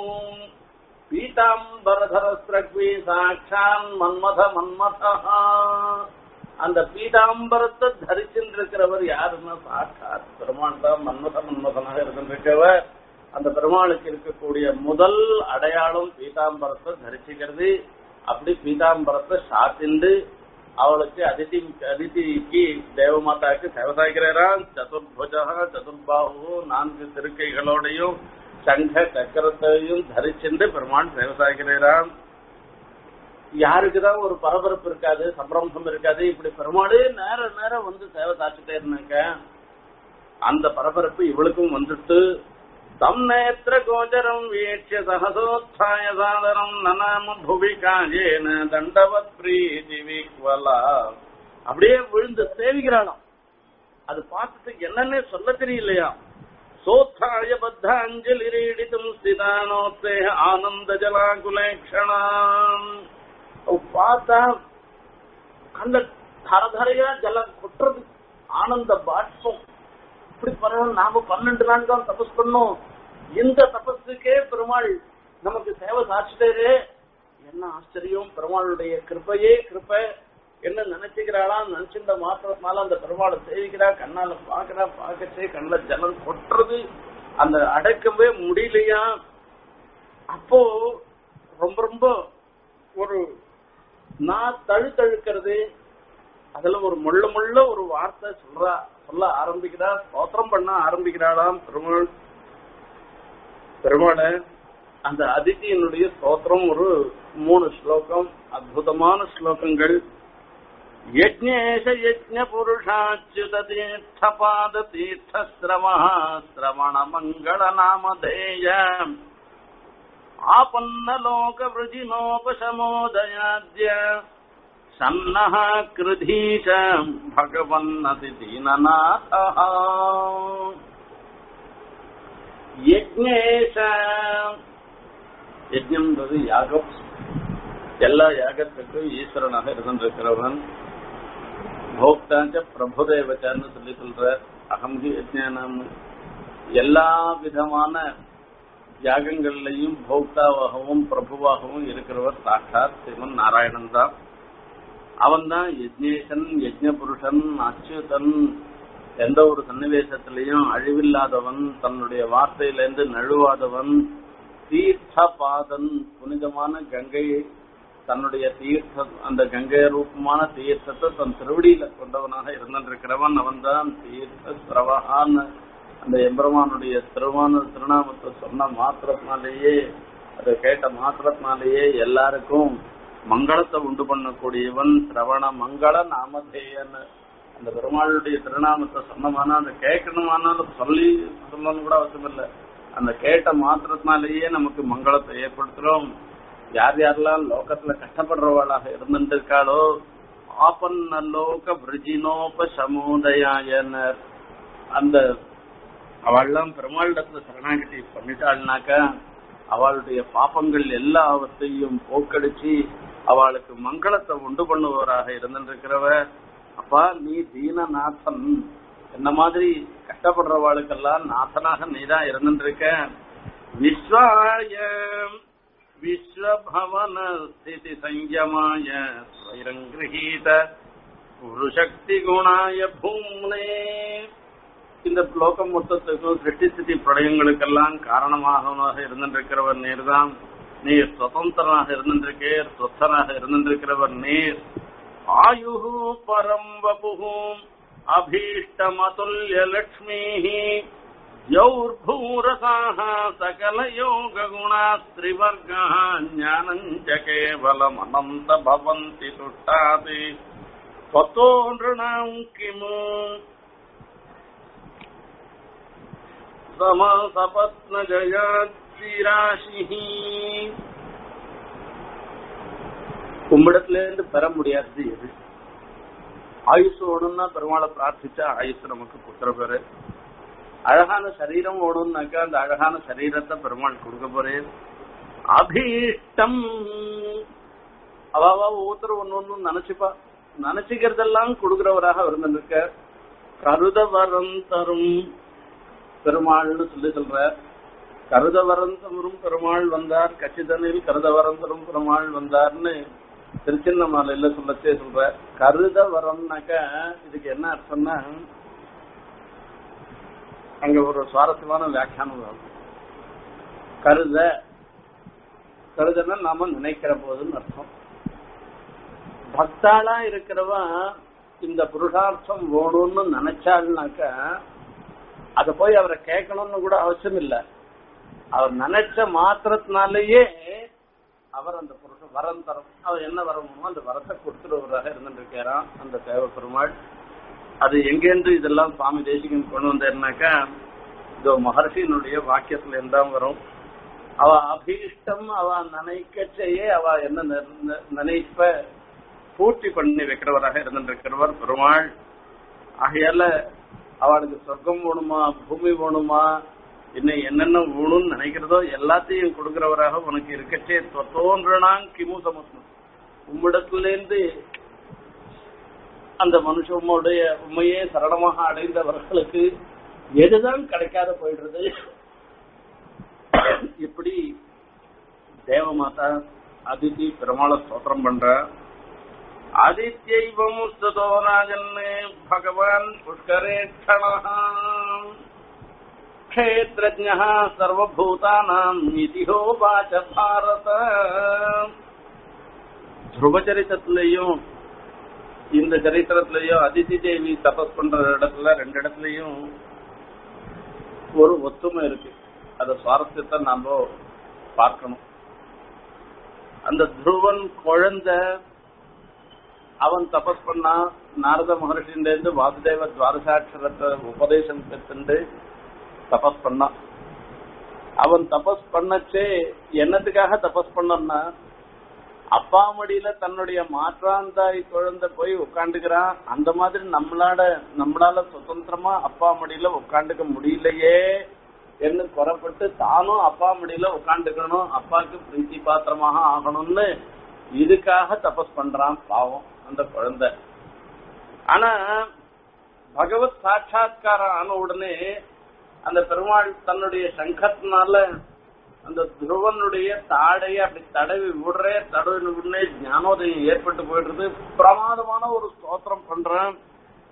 பீதாம்பரதரஸ்ரக்வி சாட்சான் மன்மத மன்மதா அந்த பீதாம்பரத்தை தரிச்சிருக்கிறவர் யாருன்னா சாட்சாத் பெருமாள் தான் மன்மத மன்மதனாக இருந்திருக்கிறவர் அந்த பெருமாளுக்கு இருக்கக்கூடிய முதல் அடையாளம் பீதாம்பரத்தை தரிச்சுக்கிறது அப்படி பீதாம்பரத்தை சாத்திண்டு அவளுக்கு அதிதி அதிதிக்கு தேவமாதாக்கு சேவசாய்கிறாராம் சதுர்புஜா சதுர்பாகு நான்கு திருக்கைகளோடையும் சங்க சக்கரத்தையும் தரிச்சென்று பெருமான் சேவசாய்கிறாராம் யாருக்குதான் ஒரு பரபரப்பு இருக்காது சம்பிரமசம் இருக்காது இப்படி பெருமாளே நேர நேரம் வந்து சேவை சாச்சிட்டே இருந்தாங்க அந்த பரபரப்பு இவளுக்கும் வந்துட்டு தம் நேத்திர கோச்சரம் வீட்சிய சகசோத்சாய சாதனம் நனாம புவி காஜேன தண்டவத் பிரீதி விக்வலா அப்படியே விழுந்து சேவிக்கிறாளாம் அது பார்த்துட்டு என்னன்னே சொல்ல தெரியலையா சோத்தாய பத்த அஞ்சலி ரீடித்தும் ஸ்திதானோத்தே ஆனந்த ஜலாகுலேக்ஷணாம் பார்த்தா அந்த தரதரையா ஜலம் கொட்டுறது ஆனந்த பாஷ்பம் இப்படி பரவாயில்ல நாம பன்னெண்டு நாள் தான் தபஸ் பண்ணோம் இந்த தபஸுக்கே பெருமாள் நமக்கு சேவை சாட்சிட்டாரு என்ன ஆச்சரியம் பெருமாளுடைய கிருப்பையே கிருப்பை என்ன நினைச்சுக்கிறாளா நினைச்சிருந்த மாத்திரத்தினால அந்த பெருமாளை சேவிக்கிறா கண்ணால பாக்குறா பாக்கச்சே கண்ணுல ஜலம் கொட்டுறது அந்த அடக்கவே முடியலையா அப்போ ரொம்ப ரொம்ப ஒரு நான் தழுத்தழுக்கிறது அதுல ஒரு முள்ள முள்ள ஒரு வார்த்தை சொல்றா சொல்ல ஆரம்பிக்கிறா ஸ்தோத்திரம் பண்ண ஆரம்பிக்கிறாளாம் பெருமாள் பெருமாளை அந்த அதித்தியினுடைய ஸ்தோத்திரம் ஒரு மூணு ஸ்லோகம் அற்புதமான ஸ்லோகங்கள் யஜ்ஞேஷ யஜ்ஞ புருஷாச்சுத தீர்த்த பாத தீர்த்த சிரம சிரவண மங்கள நாமதேய ஆபன்ன லோக விருஜினோபசமோதயாத்ய சன்னः கிருதீஷ பகவன்னதி தீனநாதः யஜ்ஞேஷ யஜ்ஞம்ன்றது யாகம் எல்லா யாகத்துக்கும் ஈஸ்வரனாக இருந்திருக்கிறவன் போக்தாச்ச பிரபுதேவச்சான்னு சொல்லி சொல்ற அகம்ஹி யஜ்ஞானம் எல்லா விதமான யாகங்கள்லையும் போக்தாவாகவும் பிரபுவாகவும் இருக்கிறவர் சாட்சாத் சிவன் நாராயணன் தான் அவன் தான் யஜ்னேசன் யஜ்ன புருஷன் அச்சுதன் எந்த ஒரு சன்னிவேசத்திலையும் அழிவில்லாதவன் தன்னுடைய வார்த்தையிலிருந்து நழுவாதவன் தீர்த்த பாதன் புனிதமான கங்கை தன்னுடைய தீர்த்த அந்த கங்கை ரூபமான தீர்த்தத்தை தன் திருவடியில கொண்டவனாக இருந்திருக்கிறவன் அவன்தான் தீர்த்த சிரவகான்னு அந்த எம்பெருமானுடைய திருவான திருநாமத்தை சொன்ன மாத்திரத்தினாலேயே அதை கேட்ட மாத்திரத்தினாலேயே எல்லாருக்கும் மங்களத்தை உண்டு பண்ணக்கூடியவன் சிரவண மங்கள நாமதேயன் அந்த பெருமாளுடைய திருநாமத்தை சொன்னமானா அந்த கேட்கணுமானாலும் சொல்லி சொல்லணும் கூட அவசியம் இல்லை அந்த கேட்ட மாத்திரத்தினாலேயே நமக்கு மங்களத்தை ஏற்படுத்துறோம் யார் யாரெல்லாம் லோகத்துல கஷ்டப்படுறவாளாக இருந்துட்டு இருக்காளோ ஆபன்ன லோக பிரிஜினோப சமுதயாயனர் அந்த அவள்லாம் பெருமாளிடத்துல சரணாகதி பண்ணிட்டாள்னாக்கா அவளுடைய பாப்பங்கள் எல்லாவற்றையும் போக்கடிச்சு அவளுக்கு மங்களத்தை உண்டு பண்ணுபவராக இருந்திருக்கிறவ அப்பா நீ தீனநாதன் என்ன மாதிரி கஷ்டப்படுறவாளுக்கெல்லாம் நாதனாக நீதான் இருந்திருக்க விஸ்வாய விஸ்வபவன ஸ்திதி சஞ்சமாய ஸ்வயங்கிரகீத புருஷக்தி குணாய பூம்னே இந்த லோகம் மொத்தத்துக்கும் சிருஷ்டி ஸ்திதி பிரளயங்களுக்கெல்லாம் காரணமாக இருந்திருக்கிறவர் நீர் தான் நீர் சுதந்திரனாக இருந்திருக்கீர் சொத்தனாக இருந்திருக்கிறவர் நீர் ஆயு பரம் வபுகும் அபீஷ்டமதுல்ய லக்ஷ்மீ யௌர்பூரசாः सकलयोगगुणास्त्रिवर्गः ज्ञानम् च केवलमनन्त भवन्ति तुष्टाति त्वतो नृणाम् किमु சமசபத்னஜயாத்திராசிஹ கும்பிடத்துல இருந்து பெற முடியாதது எது ஆயுஷ் ஓணும்னா பெருமாளை பிரார்த்திச்சா ஆயுஷ் நமக்கு புத்திர பேரு அழகான சரீரம் ஓணும்னாக்கா அந்த அழகான சரீரத்தை பெருமாள் கொடுக்க போறேன் அபீஷ்டம் அவாவா ஒவ்வொருத்தரும் ஒன்னு ஒன்னு நினைச்சுப்பா நினைச்சுக்கிறதெல்லாம் கொடுக்கிறவராக இருந்திருக்க கருத வரம் தரும் பெருமாள்னு சொல்லி சொல்ற கருதவரம் தரும் பெருமாள் வந்தார் கச்சிதனில் கருதவரம் தரும் பெருமாள் வந்தார்னு திருச்சின்னமாலையில சொல்லச்சே சொல்ற கருத வரம்னாக்க இதுக்கு என்ன அர்த்தம்னா அங்க ஒரு சுவாரஸ்யமான வியாக்கியானம் வரும் கருத கருதன்னா நாம நினைக்கிற போதுன்னு அர்த்தம் பக்தாளா இருக்கிறவன் இந்த புருஷார்த்தம் வேணும்னு நினைச்சாள்னாக்க அத போய் அவரை கேட்கணும்னு கூட அவசியம் இல்லை அவர் நினைச்ச மாத்திரத்தினாலேயே அவர் அந்த புருஷ வரம் தரும் அவர் என்ன வரமோ அந்த வரத்தை கொடுத்துருவராக இருந்துருக்காராம் அந்த தேவ பெருமாள் அது எங்கேருந்து இதெல்லாம் சுவாமி தேசிகன் கொண்டு வந்தாருனாக்கா இதோ மகர்ஷியினுடைய வாக்கியத்துல இருந்தான் வரும் அவ அபீஷ்டம் அவ நினைக்கச்சேயே அவ என்ன நிர்- நினைப்ப பூர்த்தி பண்ணி வைக்கிறவராக இருந்திருக்கிறவர் பெருமாள் ஆகையால அவளுக்கு சொர்க்கம் வேணுமா பூமி வேணுமா இன்னும் என்னென்ன வேணும்னு நினைக்கிறதோ எல்லாத்தையும் கொடுக்கிறவராக உனக்கு இருக்கச்சே தோன்றான் கிமு சமஸ்மம் உம்மிடத்திலேருந்து அந்த மனுஷனுடைய உண்மையே சரளமாக அடைந்தவர்களுக்கு எதுதான் கிடைக்காத போயிடுறது இப்படி தேவமாதா அதிதி பெருமாளை ஸ்தோத்திரம் பண்ற ஆதித்யைவம் ஸ்துதோ ராஜன் பகவான் புஷ்கரே க்ஷேத்ரஜ சர்வபூதானாம் நிதிஹோபாச்ச பாரத துருவச்சரித்திலையும் இந்த சரித்திரத்திலையும் அதிதி தேவி தபஸ் பண்ற இடத்துல ரெண்டு இடத்துலயும் ஒரு ஒத்துமை இருக்கு அந்த சுவாரஸ்யத்தை நாம பார்க்கணும் அந்த துருவன் குழந்தை அவன் தபஸ் பண்ணா நாரத மகர்ஷியில இருந்து வாசுதேவ துவாரசாட்சரத்தை உபதேசம் பெற்று தபஸ் பண்ணான் அவன் தபஸ் பண்ணச்சே என்னத்துக்காக தபஸ் பண்ணா அப்பா மடியில தன்னுடைய மாற்றாந்தாய் குழந்தை போய் உட்காந்துக்கிறான் அந்த மாதிரி நம்மளால நம்மளால சுதந்திரமா அப்பா மடியில உட்காந்துக்க முடியலையே என்று குறப்பட்டு தானும் அப்பா மடியில உட்காந்துக்கணும் அப்பாவுக்கு பிரீத்தி பாத்திரமாக ஆகணும்னு இதுக்காக தபஸ் பண்றான் பாவம் அந்த குழந்தை ஆனா பகவத் சாட்சா்காரம் ஆன உடனே அந்த பெருமாள் தன்னுடைய சங்கத்தினால அந்த துருவனுடைய தாடைய அப்படி தடவி விடுறே தடவி உடனே ஞானோதயம் ஏற்பட்டு போயிடுறது பிரமாதமான ஒரு ஸ்தோத்திரம் பண்றேன்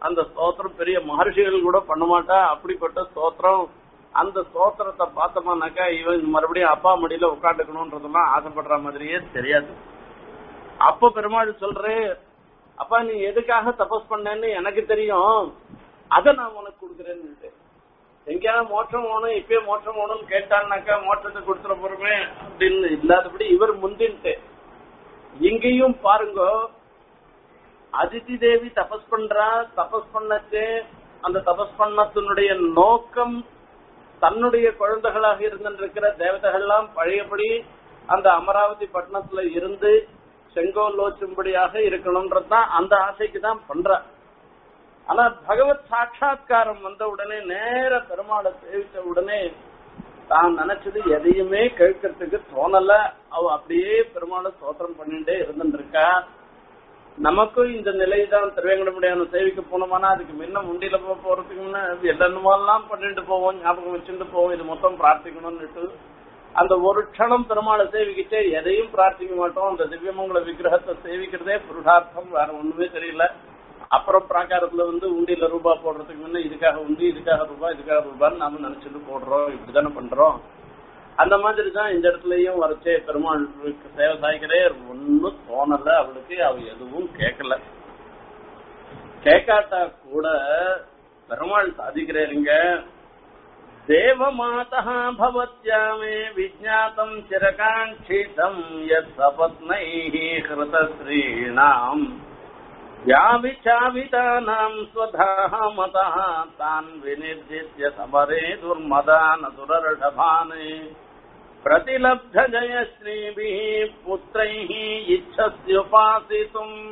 அந்த ஸ்தோத்திரம் பெரிய மகர்ஷிகள் கூட பண்ண மாட்டா அப்படிப்பட்ட ஸ்தோத்திரம் அந்த ஸ்தோத்திரத்தை பார்த்தோம்னாக்கா இவன் மறுபடியும் அப்பா மடியில உட்காந்துக்கணும்ன்றதெல்லாம் ஆசைப்படுற மாதிரியே தெரியாது அப்ப பெருமாள் சொல்றே அப்பா நீ எதுக்காக தபஸ் பண்ணேன்னு எனக்கு தெரியும் அதை நான் உனக்கு கொடுக்குறேன்னு எங்கேயாவது மோட்சம் வேணும் இப்பயே மோட்சம் வேணும்னு கேட்டான்னாக்கா மோட்சத்தை கொடுத்துட போறமே அப்படின்னு இல்லாதபடி இவர் முந்தின்ட்டு இங்கேயும் பாருங்க அதிதி தேவி தபஸ் பண்றா தபஸ் பண்ணச்சு அந்த தபஸ் பண்ணத்தினுடைய நோக்கம் தன்னுடைய குழந்தைகளாக இருந்திருக்கிற தேவதைகள்லாம் பழையபடி அந்த அமராவதி பட்டணத்துல இருந்து செங்கோல் லோச்சும்படியாக இருக்கணும்ன்றதுதான் அந்த ஆசைக்கு தான் பண்ற ஆனா பகவத் சாட்சா்காரம் வந்த உடனே நேர பெருமாளை சேவித்த உடனே தான் நினைச்சது எதையுமே கேட்கறதுக்கு தோணல அவ அப்படியே பெருமாளை சோத்திரம் பண்ணிட்டே இருந்துருக்கா நமக்கும் இந்த நிலை தான் திருவேங்கடமுடியான சேவிக்க போனோமானா அதுக்கு முன்ன முண்டியில போக போறதுக்கு முன்ன என்னென்னமோலாம் பண்ணிட்டு போவோம் ஞாபகம் வச்சுட்டு போவோம் இது மொத்தம் பிரார்த்திக்கணும்னுட்டு அந்த ஒரு க்ஷணம் பெருமாளை சேவிக்கிட்டே எதையும் பிரார்த்திக்க மாட்டோம் அந்த திவ்யமங்கல விக்கிரகத்தை சேவிக்கிறதே புருஷார்த்தம் வேற ஒண்ணுமே தெரியல அப்புறம் பிராகாரத்துல வந்து உண்டியில ரூபா போடுறதுக்கு முன்ன இதுக்காக உண்டி இதுக்காக ரூபா இதுக்காக ரூபான்னு நாம நினைச்சிட்டு போடுறோம் இப்படிதானே பண்றோம் அந்த மாதிரி தான் இந்த இடத்துலயும் வரச்சே பெருமாளுக்கு சேவை சாய்க்கிறே ஒன்னும் தோணல அவளுக்கு அவ எதுவும் கேட்கல கேட்காட்டா கூட பெருமாள் சாதிக்கிறேருங்க தேவமாதா பவத்யா மே விஜாத்தம் சிரகாங்கிதம் யத் சபத்னை ஹிருதஸ்ரீணாம் व्याविचावितानाम् स्वधाः मतः तान् विनिर्जित्य समरे दुर्मदानसुरर्षभाने प्रतिलब्धजयश्रीभिः पुत्रैः इच्छस्युपासितुम्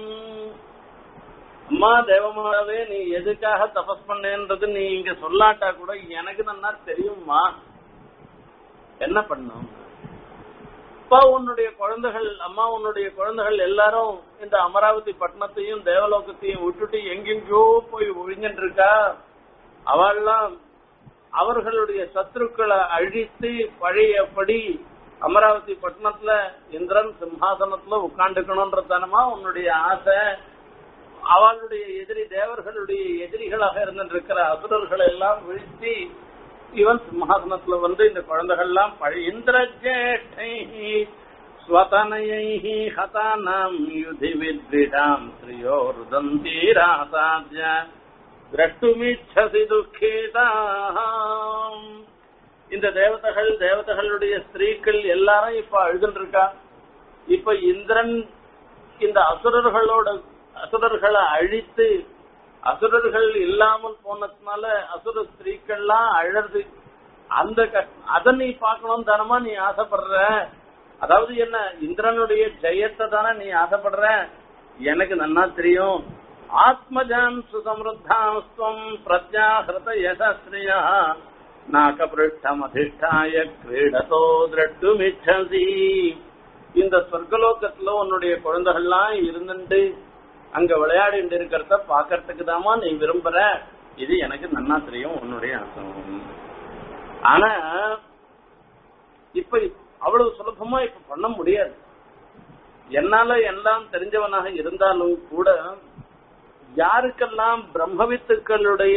அம்மா தேவமாவே நீ எதுக்காக தபஸ் பண்ணேன்றது நீ இங்க சொல்லாட்டா கூட எனக்கு நல்லா தெரியுமா என்ன பண்ணும் அப்பா உன்னுடைய குழந்தைகள் அம்மா உன்னுடைய குழந்தைகள் எல்லாரும் இந்த அமராவதி பட்டணத்தையும் தேவலோகத்தையும் விட்டுட்டு எங்கெங்கயோ போய் ஒழிஞ்சிட்டு இருக்கா அவெல்லாம் அவர்களுடைய சத்துருக்களை அழித்து பழையபடி அமராவதி பட்டணத்துல இந்திரன் சிம்ஹாசனத்துல உட்காந்துக்கணும்ன்றதானமா உன்னுடைய ஆசை அவளுடைய எதிரி தேவர்களுடைய எதிரிகளாக இருந்திருக்கிற அசுரர்களை எல்லாம் வீழ்த்தி இவன் சிம்ஹாசனத்துல வந்து இந்த குழந்தைகள் எல்லாம் பழைய இந்திரஜேஷ்டை ஸ்வதனையை ஹதானாம் யுதி வித்ரிடாம் ஸ்ரீயோருதந்தீராசாத்ய திரஷ்டுமிச்சசி துக்கிதாம் இந்த தேவதைகள் தேவதைகளுடைய ஸ்திரீக்கள் எல்லாரும் இப்ப அழுதுட்டு இருக்கா இப்ப இந்திரன் இந்த அசுரர்களோட அசுரர்களை அழித்து அசுரர்கள் இல்லாமல் போனதுனால அசுர ஸ்திரீக்கள்லாம் அழறது அந்த அத நீ பார்க்கணும் தானமா நீ ஆசைப்படுற அதாவது என்ன இந்திரனுடைய ஜெயத்தை தானே நீ ஆசைப்படுற எனக்கு நன்னா தெரியும் ஆத்மஜாம் சுசமிருத்தாம் பிரத்யாகிருத யசஸ்ரீயா நாகபிருஷ்டம் அதிஷ்டாய கிரீடதோ திரட்டுமிச்சசி இந்த சொர்க்கலோகத்துல உன்னுடைய குழந்தைகள்லாம் இருந்துட்டு அங்க விளையாடிட்டு இருக்கிறத பாக்கறதுக்கு தாமா நீ விரும்புற இது எனக்கு நன்னா தெரியும் உன்னுடைய அர்த்தம் ஆனா இப்ப அவ்வளவு சுலபமா இப்ப பண்ண முடியாது என்னால எல்லாம் தெரிஞ்சவனாக இருந்தாலும் கூட யாருக்கெல்லாம் பிரம்மவித்துக்களுடைய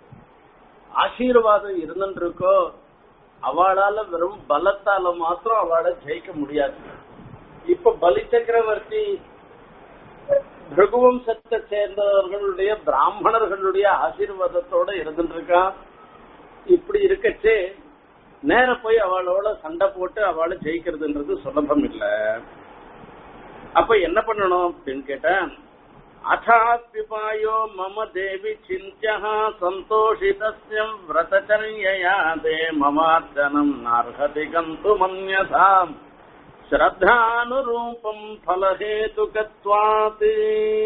ஆசீர்வாதம் இருந்துருக்கோ அவளால வெறும் பலத்தால மாத்திரம் அவளை ஜெயிக்க முடியாது இப்ப பலி சக்கரவர்த்தி பிருகுவம்சத்தை சேர்ந்தவர்களுடைய பிராமணர்களுடைய ஆசீர்வாதத்தோட இருந்துருக்கான் இப்படி இருக்கச்சே நேர போய் அவளோட சண்டை போட்டு அவளை ஜெயிக்கிறதுன்றது சுலபம் இல்ல அப்ப என்ன பண்ணணும் அப்படின்னு கேட்டேன் அதாத்விபாயோ மம தேவி சிந்தியா சந்தோஷிதஸ்ய விரதச்சரியயா தே மமார்ஜனம் நார்ஹதி கந்து மன்யதாம் ஸ்ரத்தானுரூபம் ஃபலஹேதுகத்வாத்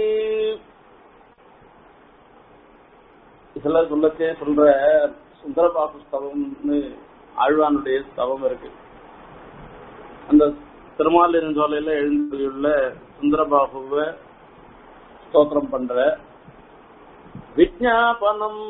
இதெல்லாம் சொல்லச்சே சொல்ற சுந்தரபாபு ஸ்தவம்னு ஆழ்வானுடைய ஸ்தவம் இருக்கு அந்த திருமாலின் சோலையில எழுந்துள்ள சுந்தரபாபுவை ஸ்தோத்திரம் பண்ற விஜாபனம்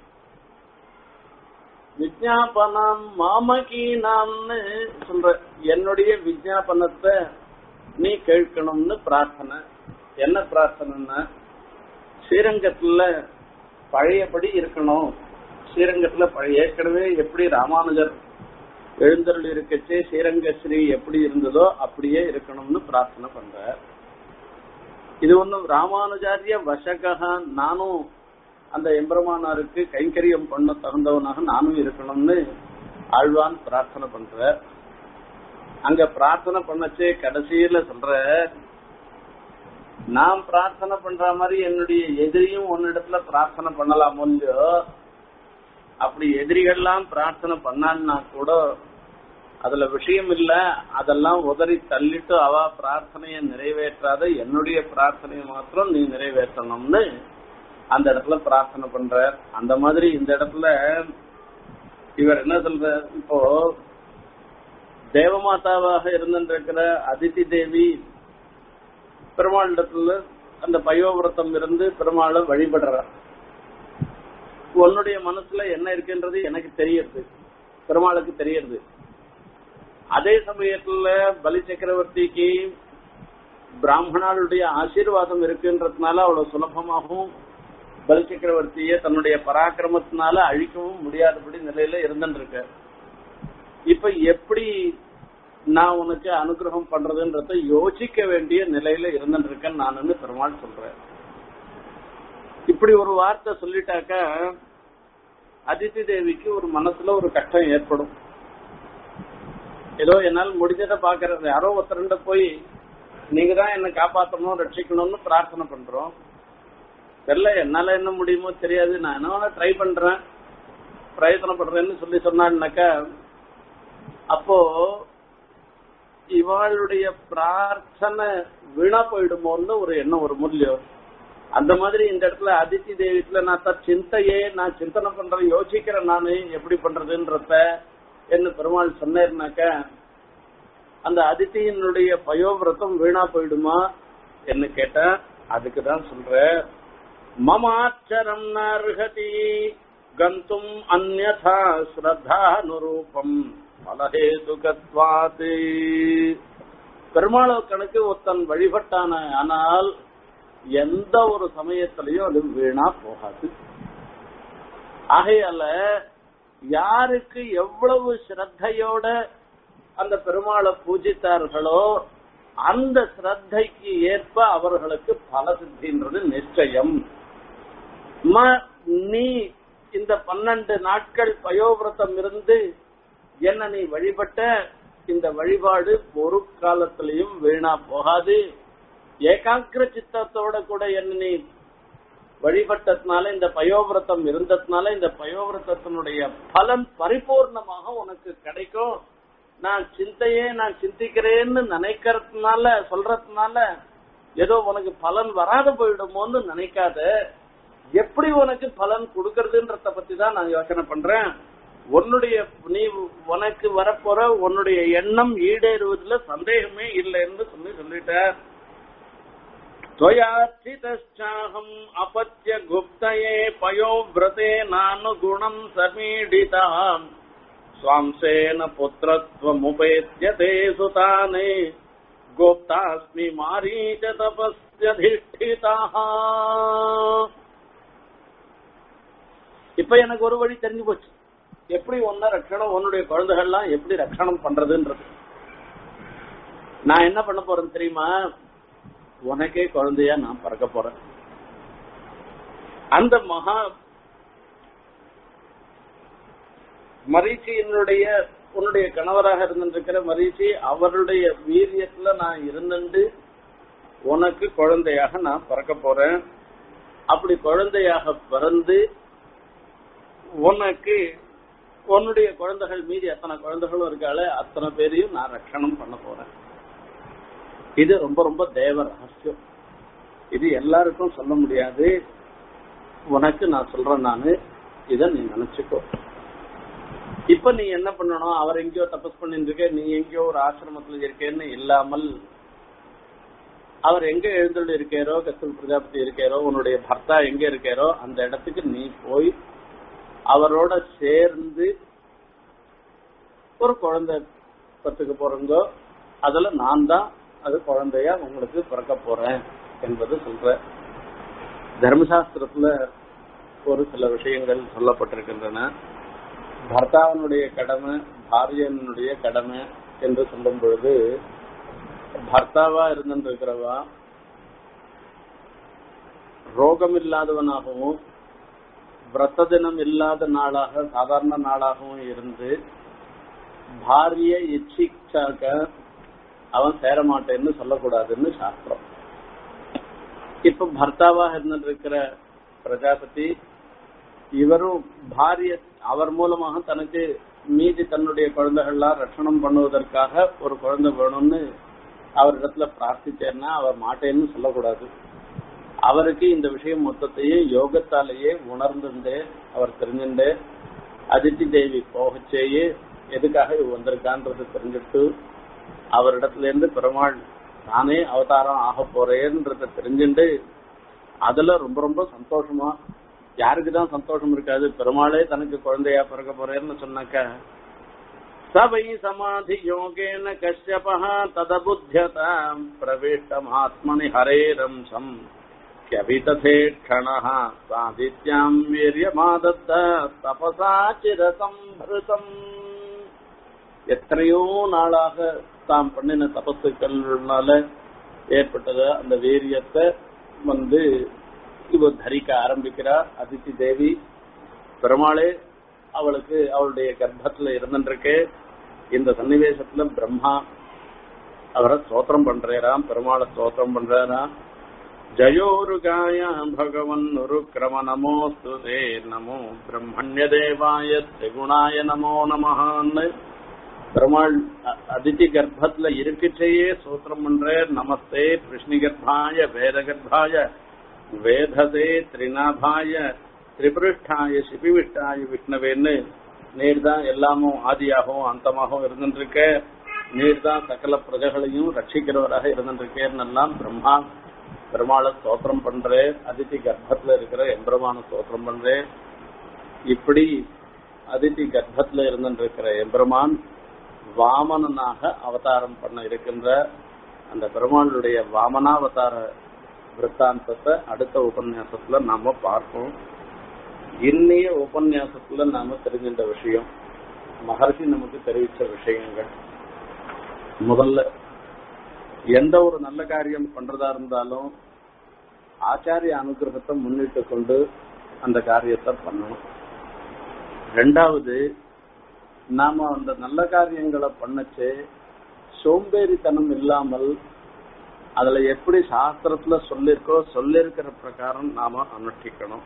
விஜாபனம் மாமகீனாம்னு சொல்ற என்னுடைய விஜாபனத்தை நீ கேட்கணும்னு பிரார்த்தனை என்ன பிரார்த்தனைன்னா ஸ்ரீரங்கத்துல பழையபடி இருக்கணும் ஸ்ரீரங்கத்துல பழைய ஏற்கனவே எப்படி ராமானுஜர் எழுந்தருள் இருக்கச்சே ஸ்ரீரங்க ஸ்ரீ எப்படி இருந்ததோ அப்படியே இருக்கணும்னு பிரார்த்தனை பண்ற இது ஒண்ணும் ராமானுஜாரிய வசகா நானும் அந்த எம்பெருமானாருக்கு கைங்கரியம் பண்ண தகுந்தவனாக நானும் இருக்கணும்னு ஆழ்வான் பிரார்த்தனை பண்ற அங்க பிரார்த்தனை பண்ணச்சே கடைசியில சொல்ற நான் பிரார்த்தனை பண்ற மாதிரி என்னுடைய எதிரியும் உன்னிடத்துல பிரார்த்தனை பண்ணலாமோ இல்லையோ அப்படி எதிரிகள்லாம் பிரார்த்தனை பண்ணான்னா கூட அதுல விஷயம் இல்ல அதெல்லாம் உதறி தள்ளிட்டு அவ பிரார்த்தனையை நிறைவேற்றாத என்னுடைய பிரார்த்தனையை மாத்திரம் நீ நிறைவேற்றணும்னு அந்த இடத்துல பிரார்த்தனை பண்ற அந்த மாதிரி இந்த இடத்துல இவர் என்ன சொல்ற இப்போ தேவமாதாவாக இருந்திருக்கிற அதிதி தேவி பெருமாளிடத்துல அந்த பயோவிரதம் இருந்து பெருமாளை வழிபடுறார் உன்னுடைய மனசுல என்ன இருக்குன்றது எனக்கு தெரியறது பெருமாளுக்கு தெரியறது அதே சமயத்துல பலி சக்கரவர்த்திக்கு பிராமணாளுடைய ஆசீர்வாதம் இருக்குன்றதுனால அவ்வளவு சுலபமாகவும் பலி சக்கரவர்த்திய தன்னுடைய பராக்கிரமத்தினால அழிக்கவும் முடியாதபடி நிலையில இருந்துருக்க இப்ப எப்படி நான் உனக்கு அனுகிரகம் பண்றதுன்றத யோசிக்க வேண்டிய நிலையில இருந்துருக்கேன் நான் பெருமாள் சொல்றேன் இப்படி ஒரு வார்த்தை சொல்லிட்டாக்கா அதித்தி தேவிக்கு ஒரு மனசுல ஒரு கஷ்டம் ஏற்படும் ஏதோ என்னால் முடிஞ்சதை பாக்குறது யாரோ ஒருத்தருண்ட போய் நீங்க தான் என்ன காப்பாற்றணும் ரட்சிக்கணும்னு பிரார்த்தனை பண்றோம் தெரியல என்னால என்ன முடியுமோ தெரியாது நான் என்ன வேணா ட்ரை பண்றேன் பிரயத்தனப்படுறேன்னு சொல்லி சொன்னான்னாக்கா அப்போ இவாளுடைய பிரார்த்தனை வீணா போயிடுமோன்னு ஒரு எண்ணம் ஒரு மூல்யம் அந்த மாதிரி இந்த இடத்துல அதித்தி தேவித்துல நான் தான் சிந்தையே நான் சிந்தனை பண்றேன் யோசிக்கிறேன் நானு எப்படி பண்றதுன்றத என்ன பெருமாள் சொன்னேன்னாக்க அந்த அதித்தியினுடைய பயோவிரதம் வீணா போயிடுமா என்ன கேட்டா அதுக்கு தான் சொல்ற மமாச்சரம் நர்ஹதி கந்தும் அந்யதா ஸ்ரத்தானுரூபம் பலஹேதுகத்வாத் பெருமாளோ கணக்கு ஒருத்தன் வழிபட்டான ஆனால் எந்த ஒரு சமயத்திலையும் அது வீணா போகாது ஆகையால யாருக்கு எவ்வளவு ஸ்ரத்தையோட அந்த பெருமாளை பூஜித்தார்களோ அந்த ஸ்ரத்தைக்கு ஏற்ப அவர்களுக்கு பல சித்தின்றது நிச்சயம் நீ இந்த பன்னெண்டு நாட்கள் பயோவிரதம் இருந்து என்ன நீ வழிபட்ட இந்த வழிபாடு ஒரு காலத்திலையும் வீணா போகாது ஏகாக்கிர சித்தத்தோட கூட என்ன நீ வழிபட்டதுனால இந்த பயோவிரதம் இருந்ததுனால இந்த பயோவிரதத்தினுடைய பலன் பரிபூர்ணமாக உனக்கு கிடைக்கும் நான் சிந்தையே நான் சிந்திக்கிறேன்னு நினைக்கிறதுனால சொல்றதுனால ஏதோ உனக்கு பலன் வராத போயிடுமோன்னு நினைக்காத எப்படி உனக்கு பலன் கொடுக்கறதுன்றத பத்தி தான் நான் யோசனை பண்றேன் உன்னுடைய நீ உனக்கு வரப்போற உன்னுடைய எண்ணம் ஈடேறுவதில் சந்தேகமே இல்லைன்னு சொல்லி சொல்லிட்டார் त्वयार्चितश्चाहम् अपत्य गुप्तये पयोव्रते नानुगुणम् समीडिताम् स्वांसेन पुत्रत्वमुपेत्य ते सुताने गोप्तास्मि मारीच तपस्यधिष्ठितः இப்ப எனக்கு ஒரு வழி தெரிஞ்சு போச்சு எப்படி ஒன்ன ரட்சணம் உன்னுடைய குழந்தைகள்லாம் எப்படி ரட்சணம் பண்றதுன்றது நான் என்ன பண்ண போறேன் தெரியுமா உனக்கே குழந்தையா நான் பறக்க போறேன் அந்த மகா மரீச்சியினுடைய உன்னுடைய கணவராக இருந்திருக்கிற மரீச்சி அவருடைய வீரியத்துல நான் இருந்துட்டு உனக்கு குழந்தையாக நான் பிறக்க போறேன் அப்படி குழந்தையாக பிறந்து உனக்கு உன்னுடைய குழந்தைகள் மீதி அத்தனை குழந்தைகளும் இருக்காளே அத்தனை பேரையும் நான் ரட்சணம் பண்ண போறேன் இது ரொம்ப ரொம்ப தேவ ரகசியம் இது எல்லாருக்கும் சொல்ல முடியாது உனக்கு நான் சொல்றேன் நானு இத நீ நினைச்சுக்கோ இப்ப நீ என்ன பண்ணணும் அவர் எங்கேயோ தபஸ் பண்ணிட்டு இருக்க நீ எங்கேயோ ஒரு ஆசிரமத்துல இருக்கேன்னு இல்லாமல் அவர் எங்க எழுந்துள்ள இருக்காரோ கஸ்தூர் பிரஜாபதி இருக்காரோ உன்னுடைய பர்த்தா எங்க இருக்காரோ அந்த இடத்துக்கு நீ போய் அவரோட சேர்ந்து ஒரு குழந்தை பத்துக்கு போறங்கோ அதுல நான் தான் அது குழந்தையா உங்களுக்கு பிறக்க போறேன் என்பது சொல்ற தர்மசாஸ்திரத்துல ஒரு சில விஷயங்கள் சொல்லப்பட்டிருக்கின்றன பர்த்தாவனுடைய கடமை பாரியனுடைய கடமை என்று சொல்லும் பொழுது பர்த்தாவா இருந்திருக்கிறவா ரோகம் இல்லாதவனாகவும் விரத தினம் இல்லாத நாளாக சாதாரண நாளாகவும் இருந்து பாரிய இச்சிச்சாக்க அவன் சேர மாட்டேன்னு சொல்லக்கூடாதுன்னு சாஸ்திரம் இப்ப பர்த்தாவாக இருந்திருக்கிற பிரஜாபதி இவரும் பாரிய அவர் மூலமாக தனக்கு மீதி தன்னுடைய குழந்தைகள்லாம் ரட்சணம் பண்ணுவதற்காக ஒரு குழந்தை வேணும்னு அவரிடத்துல பிரார்த்திச்சேன்னா அவர் மாட்டேன்னு சொல்லக்கூடாது அவருக்கு இந்த விஷயம் மொத்தத்தையும் யோகத்தாலேயே உணர்ந்துண்டு அவர் தெரிஞ்சுண்டு அதித்தி தேவி போகச்சேயே எதுக்காக இவ வந்திருக்கான்றது தெரிஞ்சுட்டு அவரிடத்துல இருந்து பெருமாள் நானே அவதாரம் ஆக போறேன்றத தெரிஞ்சுண்டு அதுல ரொம்ப ரொம்ப சந்தோஷமா யாருக்குதான் சந்தோஷம் இருக்காது பெருமாளே தனக்கு குழந்தையா பிறக்க போறேன்னு சொன்னாக்க சபை சமாதி யோகேன கஷ்யபா ததபுத்தியதாம் பிரவிஷ்டமாத்மனி ஹரேரம்சம் கியபிததே க்ஷணः சாதித்யாம் வீரியமாதத்த தபசா சிரசம்பிருதம் எத்தனையோ நாளாக தாம் பண்ணின தபசுக்கள்னால ஏற்பட்டது அந்த வீரியத்தை வந்து இவ தரிக்க ஆரம்பிக்கிறார் அதித்தி தேவி பெருமாளே அவளுக்கு அவளுடைய கர்ப்பத்துல இருந்துருக்கு இந்த சன்னிவேசத்துல பிரம்மா அவரை ஸ்தோத்திரம் பண்றாராம் பெருமாளை ஸ்தோத்திரம் பண்றாராம் ஜயோருகாய பகவன் உருக்கிரம நமோஸ்து தே நமோ பிரம்மண்ய தேவாய திரிகுணாய நமோ நமஹான்னு பெருமாள் அ- அதித்தி கர்ப்பத்துல இருக்குச்சேயே சூத்திரம் பண்ற நமஸ்தே கிருஷ்ணி கர்ப்பாய வேத கர்ப்பாய வேததே திரிநாபாய திரிபுருஷ்டாய சிபிவிஷ்டாய விஷ்ணவேன்னு நீர் தான் எல்லாமும் ஆதியாகவும் அந்தமாகவும் இருந்துருக்க நீர் தான் சகல பிரஜைகளையும் ரட்சிக்கிறவராக இருந்துருக்கேன்னு எல்லாம் பிரம்மா பெருமாளை ஸ்தோத்திரம் பண்றேன் அதித்தி கர்ப்பத்துல இருக்கிற எம்பெருமான ஸ்தோத்திரம் பண்றேன் இப்படி அதித்தி கர்ப்பத்துல இருந்திருக்கிற எம்பெருமான் வாமனனாக அவதாரம் பண்ண இருக்கின்ற அந்த பெருமாளுடைய வாமனாவதார விற்த்தாந்தத்தை அடுத்த உபன்யாசத்துல நாம பார்ப்போம் இன்னைய உபன்யாசத்துல நாம தெரிஞ்சின்ற விஷயம் மகர்ஷி நமக்கு தெரிவித்த விஷயங்கள் முதல்ல எந்த ஒரு நல்ல காரியம் பண்றதா இருந்தாலும் ஆச்சாரிய அனுகிரகத்தை முன்னிட்டு கொண்டு அந்த காரியத்தை பண்ணணும் ரெண்டாவது நாம அந்த நல்ல காரியங்களை பண்ணச்சு சோம்பேறித்தனம் இல்லாமல் அதுல எப்படி சாஸ்திரத்துல சொல்லிருக்கோ சொல்லிருக்கிற பிரகாரம் நாம அனுஷ்டிக்கணும்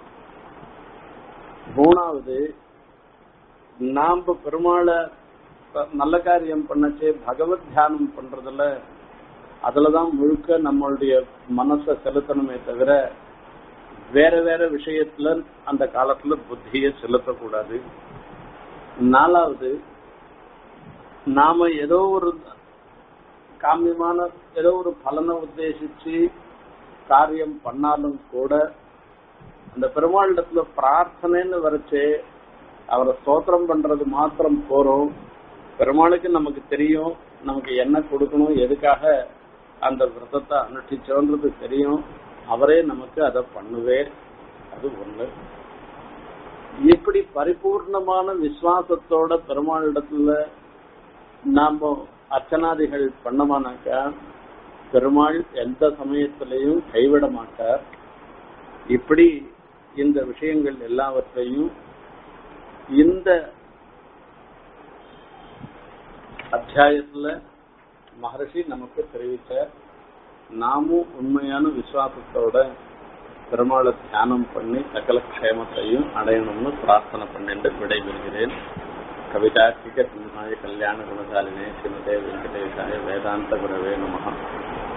மூணாவது நாம பெருமாளை ப- நல்ல காரியம் பண்ணச்சு பகவத் தியானம் பண்றதுல அதுலதான் முழுக்க நம்மளுடைய மனசை செலுத்தணுமே தவிர வேற வேற விஷயத்துல அந்த காலத்துல புத்தியை செலுத்தக்கூடாது நாலாவது நாம ஏதோ ஒரு காமியமான ஏதோ ஒரு பலனை உத்தேசிச்சு காரியம் பண்ணாலும் கூட அந்த பெருமாளிடத்துல பிரார்த்தனைன்னு வரைச்சு அவரை ஸ்தோத்திரம் பண்றது மாத்திரம் போறோம் பெருமாளுக்கு நமக்கு தெரியும் நமக்கு என்ன கொடுக்கணும் எதுக்காக அந்த விரதத்தை அனுஷ்டிச்சோன்றது தெரியும் அவரே நமக்கு அதை பண்ணுவே அது ஒண்ணு இப்படி பரிபூர்ணமான விசுவாசத்தோட பெருமாளிடத்துல நாம அர்ச்சனாதிகள் பண்ணமானாக்கா பெருமாள் எந்த சமயத்திலையும் கைவிட மாட்டார் இப்படி இந்த விஷயங்கள் எல்லாவற்றையும் இந்த அத்தியாயத்துல மகர்ஷி நமக்கு தெரிவித்த நாமும் உண்மையான விசுவாசத்தோட பெருமாளை தியானம் பண்ணி சகல க்ஷேமத்தையும் அடையணும்னு பிரார்த்தனை பண்ணிட்டு விடைபெறுகிறேன் கவிதார்த்திக சிம்ஹாய கல்யாண குணசாலினே ஸ்ரீமதே வெங்கடேசாய வேதாந்த குரவே நமஹ